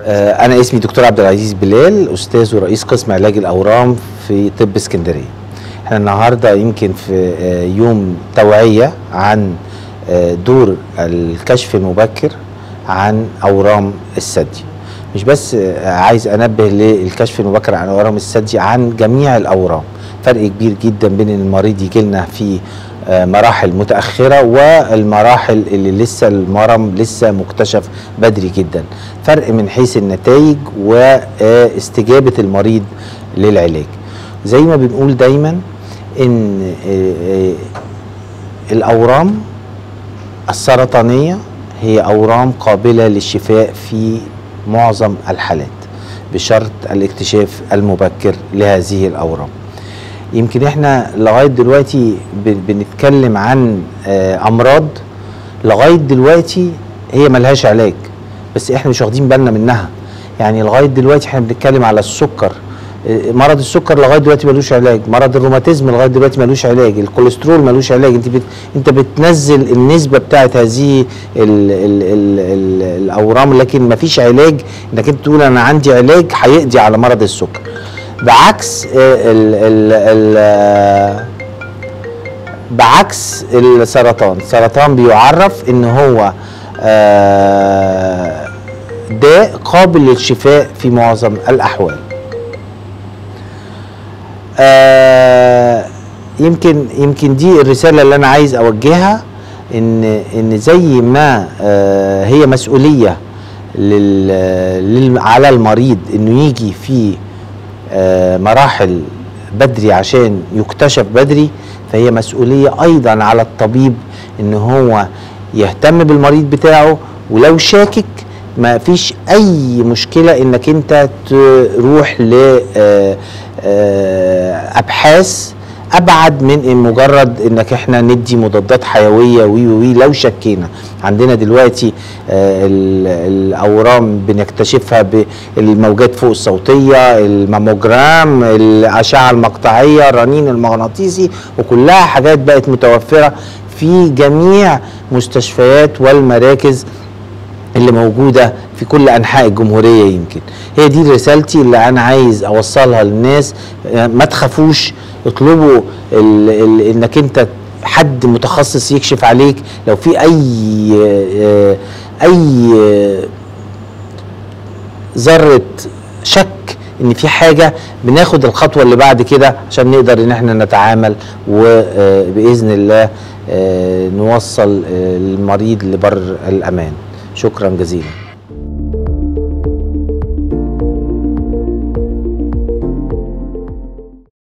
آه، أنا اسمي دكتور عبد العزيز بلال أستاذ ورئيس قسم علاج الأورام في طب اسكندرية. احنا النهارده يمكن في آه، يوم توعية عن آه، دور الكشف المبكر عن أورام الثدي. مش بس آه، عايز أنبه للكشف المبكر عن أورام الثدي عن جميع الأورام. فرق كبير جدا بين إن المريض يجي لنا في آه، مراحل متأخرة والمراحل اللي لسه المرض لسه مكتشف بدري جدا فرق من حيث النتائج واستجابة المريض للعلاج زي ما بنقول دايما ان آه، آه، الأورام السرطانية هي أورام قابلة للشفاء في معظم الحالات بشرط الاكتشاف المبكر لهذه الأورام يمكن احنا لغايه دلوقتي ب- بنتكلم عن آه، امراض لغايه دلوقتي هي ملهاش علاج بس احنا مش واخدين بالنا منها يعني لغايه دلوقتي احنا بنتكلم على السكر آه، مرض السكر لغايه دلوقتي ملوش علاج مرض الروماتيزم لغايه دلوقتي ملوش علاج الكوليسترول ملوش علاج انت بت... انت بتنزل النسبه بتاعت هذه ال... ال... ال... ال... الاورام لكن مفيش علاج انك انت تقول انا عندي علاج هيقضي على مرض السكر بعكس آه، ال ال ال آه، بعكس السرطان السرطان بيعرف ان هو آه، داء قابل للشفاء في معظم الاحوال آه، يمكن يمكن دي الرساله اللي انا عايز اوجهها ان ان زي ما آه، هي مسؤوليه لل لل- على المريض انه يجي في آه، مراحل بدري عشان يكتشف بدري فهي مسؤولية أيضا على الطبيب إن هو يهتم بالمريض بتاعه ولو شاكك ما فيش أي مشكلة إنك أنت تروح لأبحاث ابعد من إن مجرد انك احنا ندي مضادات حيويه وي وي لو شكينا عندنا دلوقتي آه، ال- الاورام بنكتشفها بالموجات فوق الصوتيه الماموجرام الاشعه المقطعيه الرنين المغناطيسي وكلها حاجات بقت متوفره في جميع مستشفيات والمراكز اللي موجوده في كل انحاء الجمهوريه يمكن هي دي رسالتي اللي انا عايز اوصلها للناس آه، ما تخافوش اطلبوا ال ال انك انت حد متخصص يكشف عليك لو في اي آه، اي آه، ذره شك ان في حاجه بناخد الخطوه اللي بعد كده عشان نقدر ان احنا نتعامل وباذن الله آه، نوصل آه، المريض لبر الامان شكرا جزيلا